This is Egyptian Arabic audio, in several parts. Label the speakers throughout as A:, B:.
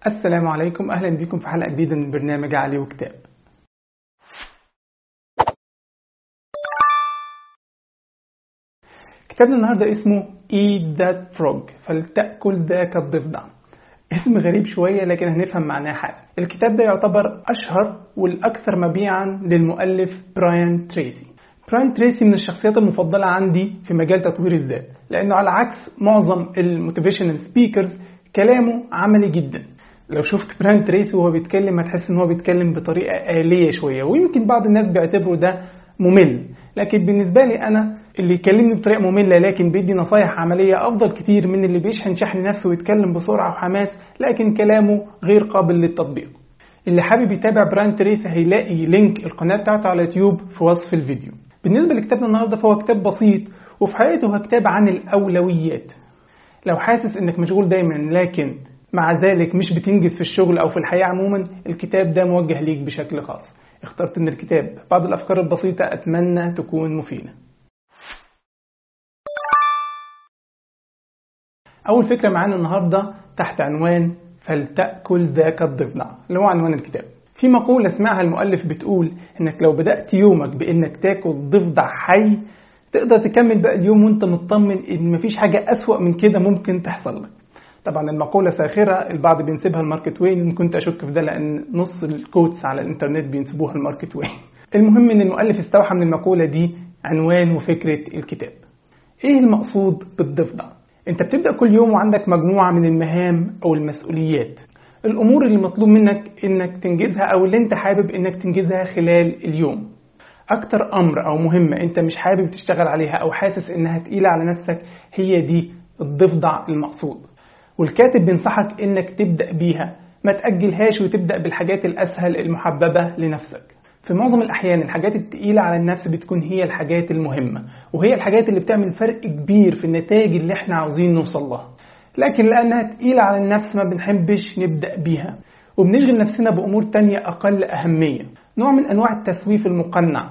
A: السلام عليكم أهلا بكم في حلقة جديدة من برنامج علي وكتاب كتابنا النهاردة اسمه Eat That Frog فلتأكل ذاك الضفدع اسم غريب شوية لكن هنفهم معناه حاجة الكتاب ده يعتبر أشهر والأكثر مبيعا للمؤلف براين تريسي براين تريسي من الشخصيات المفضلة عندي في مجال تطوير الذات لأنه على عكس معظم الموتيفيشنال سبيكرز كلامه عملي جدا لو شفت براين تريسي وهو بيتكلم هتحس ان هو بيتكلم بطريقة آلية شوية ويمكن بعض الناس بيعتبروا ده ممل لكن بالنسبة لي أنا اللي يكلمني بطريقة مملة لكن بيدي نصايح عملية أفضل كتير من اللي بيشحن شحن نفسه ويتكلم بسرعة وحماس لكن كلامه غير قابل للتطبيق اللي حابب يتابع براين تريسي هيلاقي لينك القناة بتاعته على يوتيوب في وصف الفيديو بالنسبة لكتابنا النهاردة فهو كتاب بسيط وفي حقيقته هو كتاب عن الأولويات لو حاسس انك مشغول دايما لكن مع ذلك مش بتنجز في الشغل او في الحياة عموما الكتاب ده موجه ليك بشكل خاص اخترت من الكتاب بعض الافكار البسيطة اتمنى تكون مفيدة اول فكرة معانا النهاردة تحت عنوان فلتأكل ذاك الضفدع اللي هو عنوان الكتاب في مقولة اسمعها المؤلف بتقول انك لو بدأت يومك بانك تاكل ضفدع حي تقدر تكمل بقى اليوم وانت مطمن ان مفيش حاجة اسوأ من كده ممكن تحصل لك طبعا المقولة ساخرة البعض بينسبها لمارك توين إن كنت أشك في ده لأن نص الكوتس على الإنترنت بينسبوها لمارك توين المهم إن المؤلف استوحى من المقولة دي عنوان وفكرة الكتاب إيه المقصود بالضفدع؟ أنت بتبدأ كل يوم وعندك مجموعة من المهام أو المسؤوليات الأمور اللي مطلوب منك إنك تنجزها أو اللي أنت حابب إنك تنجزها خلال اليوم أكتر أمر أو مهمة أنت مش حابب تشتغل عليها أو حاسس إنها تقيلة على نفسك هي دي الضفدع المقصود والكاتب بينصحك انك تبدأ بيها ما تأجلهاش وتبدأ بالحاجات الأسهل المحببة لنفسك في معظم الأحيان الحاجات التقيلة على النفس بتكون هي الحاجات المهمة وهي الحاجات اللي بتعمل فرق كبير في النتائج اللي احنا عاوزين نوصل لها لكن لأنها تقيلة على النفس ما بنحبش نبدأ بيها وبنشغل نفسنا بأمور تانية أقل أهمية نوع من أنواع التسويف المقنع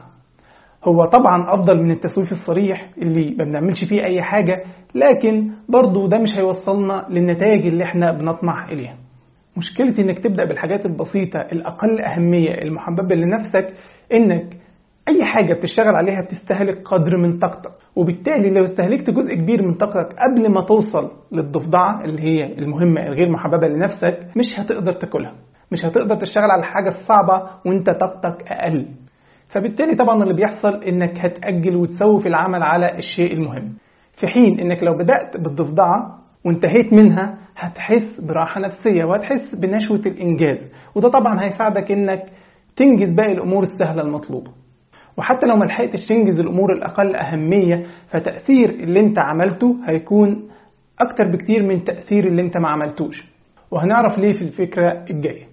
A: هو طبعا افضل من التسويف الصريح اللي ما بنعملش فيه اي حاجه لكن برضه ده مش هيوصلنا للنتائج اللي احنا بنطمح اليها مشكلة انك تبدأ بالحاجات البسيطة الأقل أهمية المحببة لنفسك انك أي حاجة بتشتغل عليها بتستهلك قدر من طاقتك وبالتالي لو استهلكت جزء كبير من طاقتك قبل ما توصل للضفدعة اللي هي المهمة الغير محببة لنفسك مش هتقدر تاكلها مش هتقدر تشتغل على الحاجة الصعبة وانت طاقتك أقل فبالتالي طبعا اللي بيحصل انك هتأجل وتسوف العمل على الشيء المهم في حين انك لو بدأت بالضفدعة وانتهيت منها هتحس براحة نفسية وهتحس بنشوة الإنجاز وده طبعا هيساعدك انك تنجز باقي الأمور السهلة المطلوبة وحتى لو ملحقتش تنجز الأمور الأقل أهمية فتأثير اللي انت عملته هيكون أكتر بكتير من تأثير اللي انت ما عملتوش وهنعرف ليه في الفكرة الجاية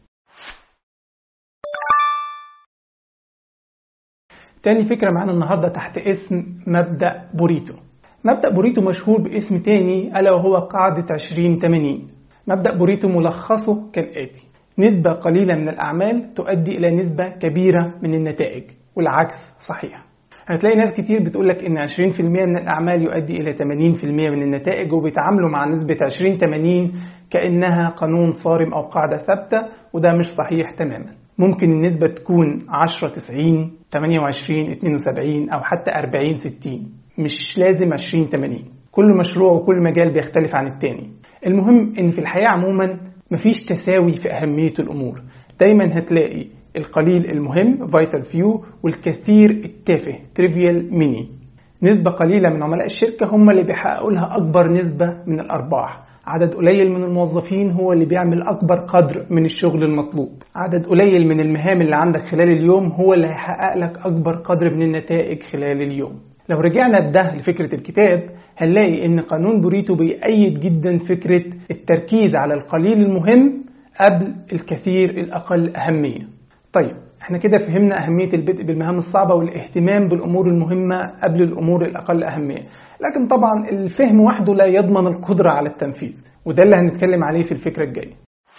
A: تاني فكرة معانا النهاردة تحت اسم مبدأ بوريتو مبدأ بوريتو مشهور باسم تاني ألا وهو قاعدة 2080 مبدأ بوريتو ملخصه كالآتي نسبة قليلة من الأعمال تؤدي إلى نسبة كبيرة من النتائج والعكس صحيح هتلاقي ناس كتير بتقولك إن 20% من الأعمال يؤدي إلى 80% من النتائج وبيتعاملوا مع نسبة 20-80 كأنها قانون صارم أو قاعدة ثابتة وده مش صحيح تماما ممكن النسبة تكون 10 90 28 72 أو حتى 40 60 مش لازم 20 80 كل مشروع وكل مجال بيختلف عن التاني المهم إن في الحياة عموما مفيش تساوي في أهمية الأمور دايما هتلاقي القليل المهم فايتال فيو والكثير التافه تريفيال ميني نسبة قليلة من عملاء الشركة هم اللي بيحققوا لها أكبر نسبة من الأرباح عدد قليل من الموظفين هو اللي بيعمل أكبر قدر من الشغل المطلوب عدد قليل من المهام اللي عندك خلال اليوم هو اللي هيحقق لك أكبر قدر من النتائج خلال اليوم لو رجعنا بده لفكرة الكتاب هنلاقي إن قانون بوريتو بيأيد جدا فكرة التركيز على القليل المهم قبل الكثير الأقل أهمية طيب احنا كده فهمنا أهمية البدء بالمهام الصعبة والاهتمام بالأمور المهمة قبل الأمور الأقل أهمية لكن طبعا الفهم وحده لا يضمن القدرة على التنفيذ وده اللي هنتكلم عليه في الفكرة الجاية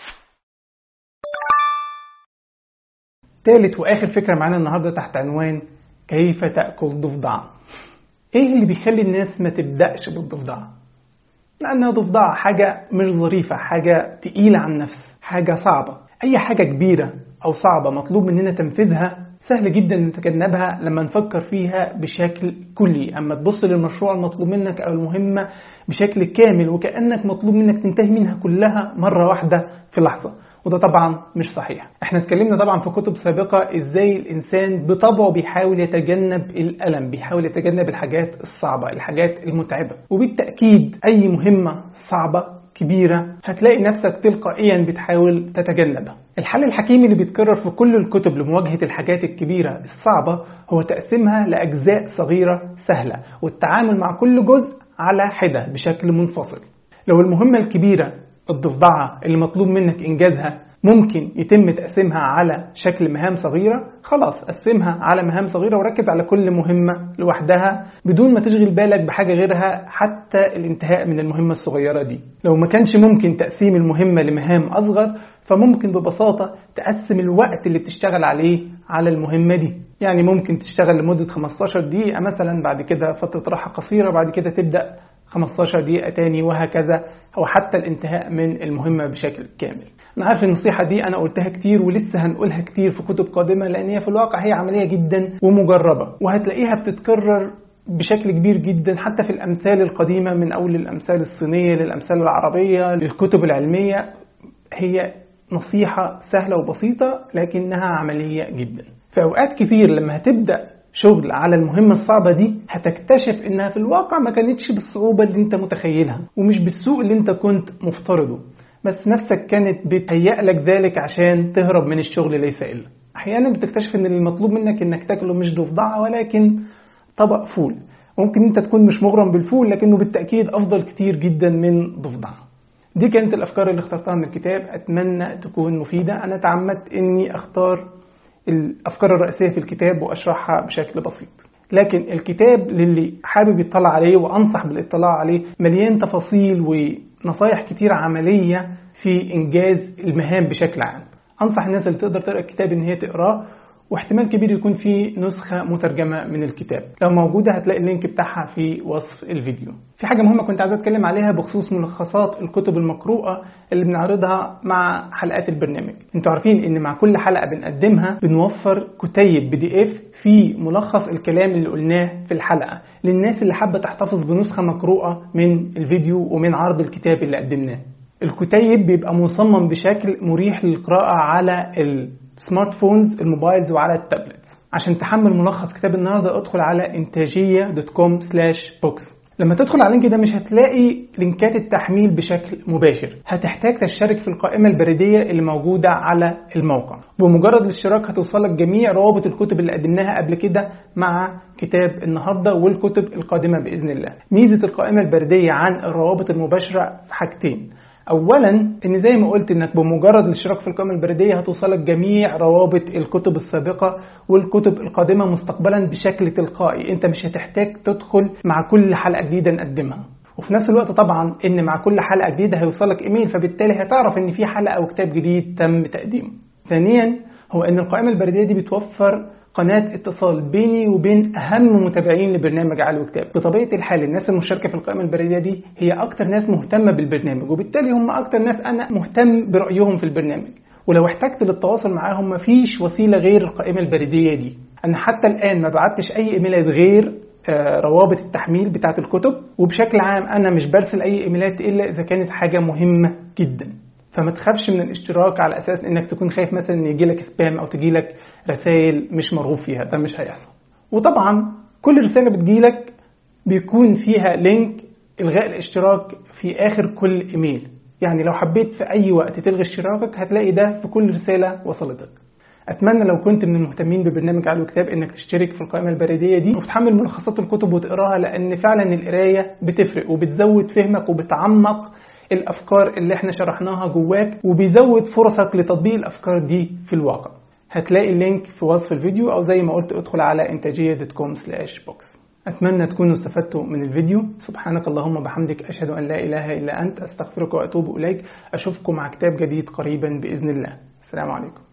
A: ثالث وآخر فكرة معانا النهاردة تحت عنوان كيف تأكل ضفدعا ايه اللي بيخلي الناس ما تبدأش بالضفدعة لأنها ضفدعة حاجة مش ظريفة حاجة تقيلة على النفس حاجة صعبة أي حاجة كبيرة أو صعبة مطلوب مننا تنفيذها سهل جدا نتجنبها لما نفكر فيها بشكل كلي أما تبص للمشروع المطلوب منك أو المهمة بشكل كامل وكأنك مطلوب منك تنتهي منها كلها مرة واحدة في لحظة وده طبعا مش صحيح احنا اتكلمنا طبعا في كتب سابقة ازاي الانسان بطبعه بيحاول يتجنب الالم بيحاول يتجنب الحاجات الصعبة الحاجات المتعبة وبالتأكيد اي مهمة صعبة كبيرة هتلاقي نفسك تلقائيا بتحاول تتجنبها الحل الحكيم اللي بيتكرر في كل الكتب لمواجهة الحاجات الكبيرة الصعبة هو تقسيمها لأجزاء صغيرة سهلة والتعامل مع كل جزء على حدة بشكل منفصل لو المهمة الكبيرة الضفدعة اللي مطلوب منك إنجازها ممكن يتم تقسيمها على شكل مهام صغيرة خلاص قسمها على مهام صغيرة وركز على كل مهمة لوحدها بدون ما تشغل بالك بحاجة غيرها حتى الانتهاء من المهمة الصغيرة دي لو ما كانش ممكن تقسيم المهمة لمهام أصغر فممكن ببساطة تقسم الوقت اللي بتشتغل عليه على المهمة دي يعني ممكن تشتغل لمدة 15 دقيقة مثلا بعد كده فترة راحة قصيرة بعد كده تبدأ 15 دقيقة تاني وهكذا أو حتى الانتهاء من المهمة بشكل كامل أنا عارف النصيحة دي أنا قلتها كتير ولسه هنقولها كتير في كتب قادمة لأن هي في الواقع هي عملية جدا ومجربة وهتلاقيها بتتكرر بشكل كبير جدا حتى في الأمثال القديمة من أول الأمثال الصينية للأمثال العربية للكتب العلمية هي نصيحة سهلة وبسيطة لكنها عملية جدا في أوقات كتير لما هتبدأ شغل على المهمة الصعبة دي هتكتشف انها في الواقع ما كانتش بالصعوبة اللي انت متخيلها ومش بالسوء اللي انت كنت مفترضه بس نفسك كانت بتهيأ لك ذلك عشان تهرب من الشغل ليس إلا أحيانا بتكتشف ان المطلوب منك انك تاكله مش ضفدعة ولكن طبق فول ممكن انت تكون مش مغرم بالفول لكنه بالتأكيد أفضل كتير جدا من ضفدعة دي كانت الأفكار اللي اخترتها من الكتاب أتمنى تكون مفيدة أنا تعمدت إني أختار الأفكار الرئيسية في الكتاب وأشرحها بشكل بسيط لكن الكتاب للي حابب يطلع عليه وأنصح بالاطلاع عليه مليان تفاصيل ونصايح كتير عملية في إنجاز المهام بشكل عام أنصح الناس اللي تقدر تقرأ الكتاب إن هي تقراه واحتمال كبير يكون في نسخة مترجمة من الكتاب لو موجودة هتلاقي اللينك بتاعها في وصف الفيديو في حاجة مهمة كنت عايز أتكلم عليها بخصوص ملخصات الكتب المقروءة اللي بنعرضها مع حلقات البرنامج انتوا عارفين ان مع كل حلقة بنقدمها بنوفر كتيب بي دي اف في ملخص الكلام اللي قلناه في الحلقة للناس اللي حابة تحتفظ بنسخة مقروءة من الفيديو ومن عرض الكتاب اللي قدمناه الكتيب بيبقى مصمم بشكل مريح للقراءة على السمارت فونز الموبايلز وعلى التابلت عشان تحمل ملخص كتاب النهارده ادخل على انتاجيه دوت كوم سلاش بوكس لما تدخل على اللينك ده مش هتلاقي لينكات التحميل بشكل مباشر هتحتاج تشترك في القائمة البريدية اللي موجودة على الموقع بمجرد الاشتراك هتوصلك جميع روابط الكتب اللي قدمناها قبل كده مع كتاب النهاردة والكتب القادمة بإذن الله ميزة القائمة البريدية عن الروابط المباشرة في حاجتين اولا ان زي ما قلت انك بمجرد الاشتراك في القائمه البريديه هتوصلك جميع روابط الكتب السابقه والكتب القادمه مستقبلا بشكل تلقائي انت مش هتحتاج تدخل مع كل حلقه جديده نقدمها وفي نفس الوقت طبعا ان مع كل حلقه جديده هيوصلك ايميل فبالتالي هتعرف ان في حلقه او كتاب جديد تم تقديمه ثانيا هو ان القائمه البريديه دي بتوفر قناة اتصال بيني وبين أهم متابعين لبرنامج علو كتاب بطبيعة الحال الناس المشتركة في القائمة البريدية دي هي أكتر ناس مهتمة بالبرنامج وبالتالي هم أكتر ناس أنا مهتم برأيهم في البرنامج ولو احتجت للتواصل معاهم مفيش وسيلة غير القائمة البريدية دي أنا حتى الآن ما بعتش أي إيميلات غير روابط التحميل بتاعة الكتب وبشكل عام أنا مش برسل أي إيميلات إلا إذا كانت حاجة مهمة جدا فما تخافش من الاشتراك على اساس انك تكون خايف مثلا ان يجي لك سبام او تجي لك رسائل مش مرغوب فيها ده مش هيحصل وطبعا كل رساله بتجيلك بيكون فيها لينك الغاء الاشتراك في اخر كل ايميل يعني لو حبيت في اي وقت تلغي اشتراكك هتلاقي ده في كل رساله وصلتك اتمنى لو كنت من المهتمين ببرنامج علو كتاب انك تشترك في القائمه البريديه دي وتحمل ملخصات الكتب وتقراها لان فعلا القرايه بتفرق وبتزود فهمك وبتعمق الافكار اللي احنا شرحناها جواك وبيزود فرصك لتطبيق الافكار دي في الواقع هتلاقي اللينك في وصف الفيديو او زي ما قلت ادخل على انتاجيه دوت كوم سلاش بوكس اتمنى تكونوا استفدتوا من الفيديو سبحانك اللهم وبحمدك اشهد ان لا اله الا انت استغفرك واتوب اليك اشوفكم مع كتاب جديد قريبا باذن الله السلام عليكم